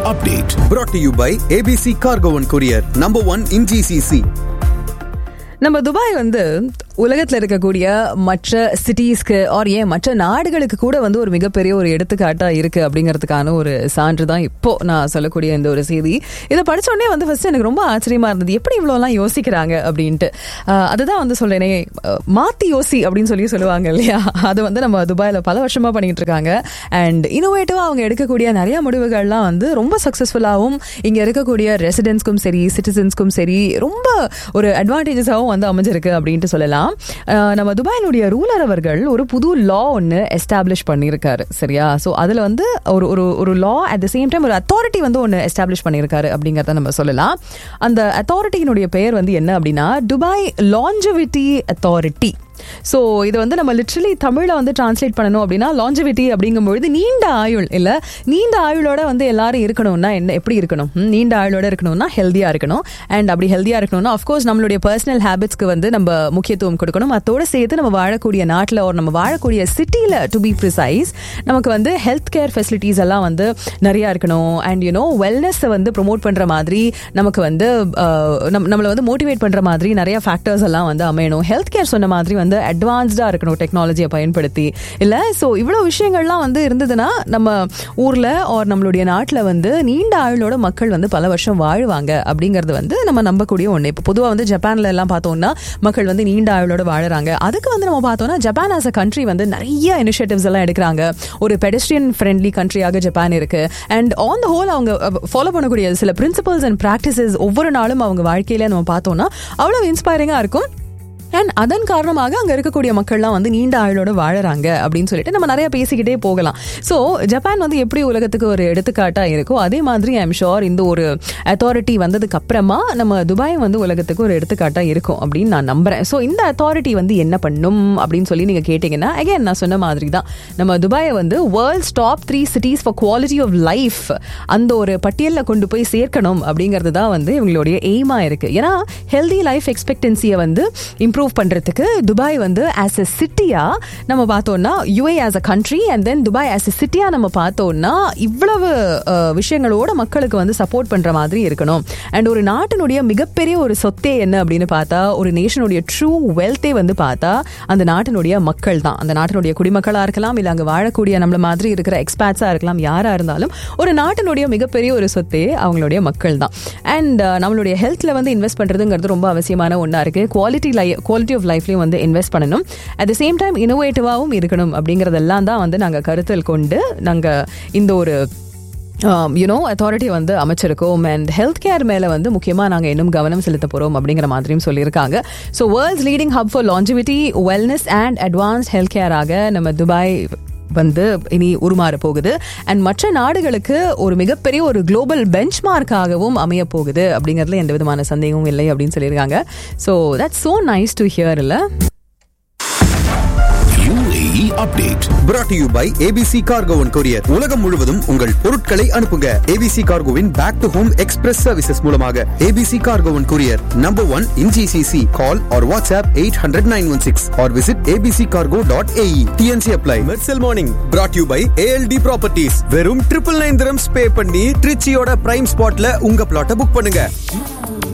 update. brought to you by ABC Cargo and Courier, number one in GCC. நம்ம Dubai வந்து உலகத்துல இருக்கக்கூடிய மற்ற சிட்டிஸ்க்கு ஆர் ஏன் மற்ற நாடுகளுக்கு கூட வந்து ஒரு மிகப்பெரிய ஒரு எடுத்துக்காட்டா இருக்கு அப்படிங்கிறதுக்கான ஒரு சான்று தான் இப்போ நான் சொல்லக்கூடிய இந்த ஒரு செய்தி இதை படிச்ச உடனே வந்து ஃபர்ஸ்ட் எனக்கு ரொம்ப ஆச்சரியமா இருந்தது எப்படி இவ்வளோலாம் யோசிக்கிறாங்க அப்படின்ட்டு ஆஹ் அதுதான் வந்து சொல்றேனே அஹ் மாத்தி யோசி அப்படின்னு சொல்லி சொல்லுவாங்க இல்லையா அது வந்து நம்ம துபாயில பல வருஷமா பண்ணிட்டு இருக்காங்க அண்ட் இன்னோவேட்டிவா அவங்க எடுக்கக்கூடிய நிறைய முடிவுகள்லாம் வந்து ரொம்ப சக்சஸ்ஃபுல்லாகவும் இங்க இருக்கக்கூடிய ரெசிடென்ட்ஸ்க்கும் சரி சிட்டிசன்ஸ்க்கும் சரி ரொம்ப ஒரு அட்வான்டேஜஸாகவும் வந்து அமைஞ்சிருக்கு அப்படின்ட்டு சொல்லலாம் அஹ் நம்ம துபாயினுடைய ரூலர் அவர்கள் ஒரு புது லா ஒன்று எஸ்டாப்ளிஷ் பண்ணியிருக்காரு சரியா ஸோ அதில் வந்து ஒரு ஒரு ஒரு law at the same time ஒரு அத்தாரிட்டி வந்து ஒன்று எஸ்டாப்ளிஷ் பண்ணியிருக்காரு அப்படிங்கிறத நம்ம சொல்லலாம் அந்த அத்தாரிட்டியினுடைய பெயர் வந்து என்ன அப்படின்னா துபாய் லாஞ்சவிட்டி அத்தாரிட்டி ஸோ இது வந்து நம்ம லிட்ரலி தமிழில் வந்து டிரான்ஸ்லேட் பண்ணணும் அப்படின்னா லாஞ்சவிட்டி அப்படிங்கும்பொழுது நீண்ட ஆயுள் இல்லை நீண்ட ஆயுளோட வந்து எல்லாரும் இருக்கணும்னா என்ன எப்படி இருக்கணும் ம், நீண்ட ஆயுளோட இருக்கணும்னா ஹெல்த்தியாக இருக்கணும் அண்ட் அப்படி ஹெல்த்தியாக இருக்கணும்னா அஃப்கோர்ஸ் நம்மளுடைய பர்சனல் ஹேபிட்ஸ்க்கு வந்து நம்ம முக்கியத்துவம் கொடுக்கணும் அதோட சேர்த்து நம்ம வாழக்கூடிய நாட்டில் ஒரு நம்ம வாழக்கூடிய சிட்டியில் டு பி ப்ரிசைஸ் நமக்கு வந்து ஹெல்த் கேர் ஃபெசிலிட்டிஸ் எல்லாம் வந்து நிறையா இருக்கணும் அண்ட் யூனோ வெல்னஸை வந்து ப்ரொமோட் பண்ணுற மாதிரி நமக்கு வந்து அஹ், நம் நம்மளை வந்து மோட்டிவேட் பண்ணுற மாதிரி நிறைய ஃபேக்டர்ஸ் எல்லாம் வந்து அமையணும் ஹெல்த் கேர் சொன்ன மாதிரி வந்து அட்வான்ஸ்டாக இருக்கணும் டெக்னாலஜியை பயன்படுத்தி இல்லை ஸோ இவ்வளோ விஷயங்கள்லாம் வந்து இருந்ததுன்னா நம்ம ஊரில் ஆர் நம்மளுடைய நாட்டில் வந்து நீண்ட ஆயுளோட மக்கள் வந்து பல வருஷம் வாழ்வாங்க அப்படிங்கிறது வந்து நம்ம நம்பக்கூடிய ஒன்று இப்போ பொதுவாக வந்து ஜப்பான்ல எல்லாம் பார்த்தோம்னா மக்கள் வந்து நீண்ட ஆயுளோட வாழுறாங்க அதுக்கு வந்து நம்ம பார்த்தோம்னா ஜப்பான் ஆஸ் அ கண்ட்ரி வந்து நிறைய இனிஷியேட்டிவ்ஸ் எல்லாம் எடுக்கிறாங்க ஒரு பெடஸ்ட்ரியன் ஃப்ரெண்ட்லி கண்ட்ரியாக ஜப்பான் இருக்கு அண்ட் ஆன் த ஹோல் அவங்க ஃபாலோ பண்ணக்கூடிய சில பிரின்சிபல்ஸ் அண்ட் ப்ராக்டிசஸ் ஒவ்வொரு நாளும் அவங்க வாழ்க்கையில நம்ம பார்த்தோம்னா அவ்வளோ இன்ஸ்பைரிங்காக இருக்கும் அண்ட் அதன் காரணமாக அங்கே இருக்கக்கூடிய மக்கள்லாம் வந்து நீண்ட ஆயுளோட வாழறாங்க அப்படின்னு சொல்லிட்டு நம்ம நிறைய பேசிக்கிட்டே போகலாம் ஸோ ஜப்பான் வந்து எப்படி உலகத்துக்கு ஒரு எடுத்துக்காட்டாக இருக்கோ அதே மாதிரி ஐம் ஷோர் இந்த ஒரு அத்தாரிட்டி வந்ததுக்கு அப்புறமா நம்ம துபாய் வந்து உலகத்துக்கு ஒரு எடுத்துக்காட்டாக இருக்கும் அப்படின்னு நான் நம்புறேன் ஸோ இந்த அத்தாரிட்டி வந்து என்ன பண்ணும் அப்படின்னு சொல்லி நீங்கள் கேட்டிங்கன்னா அகைன் நான் சொன்ன மாதிரி தான் நம்ம துபாயை வந்து world's top three cities for quality of life அந்த ஒரு பட்டியலில் கொண்டு போய் சேர்க்கணும் அப்படிங்கிறது தான் வந்து இவங்களுடைய எய்மாக இருக்கு ஏன்னா ஹெல்தி லைஃப் எக்ஸ்பெக்டன்சியை வந்து இம்ப்ரூவ் பண்ணுறதுக்கு துபாய் வந்து ஆஸ் எ சிட்டியா நம்ம பார்த்தோம்னா UAE as a country and then Dubai as a சிட்டியா நம்ம பார்த்தோம்னா இவ்வளவு அஹ், விஷயங்களோட மக்களுக்கு வந்து சப்போர்ட் பண்ற மாதிரி இருக்கணும் அண்ட் ஒரு நாட்டினுடைய மிகப்பெரிய ஒரு சொத்தே என்ன அப்படின்னு பார்த்தா ஒரு நேஷனுடைய ட்ரூ வெல்த்தே வந்து பார்த்தா அந்த நாட்டினுடைய மக்கள் தான் அந்த நாட்டினுடைய குடிமக்களா இருக்கலாம் இல்ல அங்க வாழக்கூடிய நம்மள மாதிரி இருக்கிற எக்ஸ்பேட்ஸா இருக்கலாம் யாரா இருந்தாலும் ஒரு நாட்டினுடைய மிகப்பெரிய ஒரு சொத்தே அவங்களுடைய மக்கள் தான் அண்ட் நம்மளுடைய ஹெல்த்ல வந்து இன்வெஸ்ட் பண்றதுங்கிறது ரொம்ப அவசியமான ஒன்றா இருக்கு குவாலிட்டி லை குவாலிட்டி ஆஃப் லைஃப்லையும் வந்து இன்வெஸ்ட் பண்ணணும் அட் த சேம் டைம் இனோவேட்டிவாகவும் இருக்கணும் அப்படிங்கிறதெல்லாம் தான் வந்து நாங்கள் கருத்தில் கொண்டு நாங்கள் இந்த ஒரு யூனோ அத்தாரிட்டி வந்து அமைச்சிருக்கோம் அண்ட் ஹெல்த் கேர் மேலே வந்து முக்கியமாக நாங்கள் இன்னும் கவனம் செலுத்த போகிறோம் அப்படிங்கிற மாதிரியும் சொல்லியிருக்காங்க so world's leading hub for longevity wellness and advanced health கேராக நம்ம துபாய் வந்து இனி உருமாற போகுது அண்ட் மற்ற நாடுகளுக்கு ஒரு மிகப்பெரிய ஒரு குளோபல் பெஞ்ச் மார்க்காகவும் அமைய போகுது அப்படிங்கிறதுல எந்த விதமான சந்தேகமும் இல்லை அப்படின்னு சொல்லியிருக்காங்க so that's so nice to hear இல்லை UAE update. brought to you by ABC Cargo and Courier. உலகம் முழுவதும் உங்கள் பொருட்களை அனுப்புங்க ABC Cargoவின் back to home express services மூலமாக ABC Cargo and Courier, number one in GCC. Call or WhatsApp 800-916 or visit abccargo.ae. TNC apply. Mersal Morning brought to you by ALD Properties. வெறும் triple nine dirhams pay பண்ணி ட்ரிச்சியோட prime ஸ்பாட்ல உங்க பிளாட்டை book பண்ணுங்க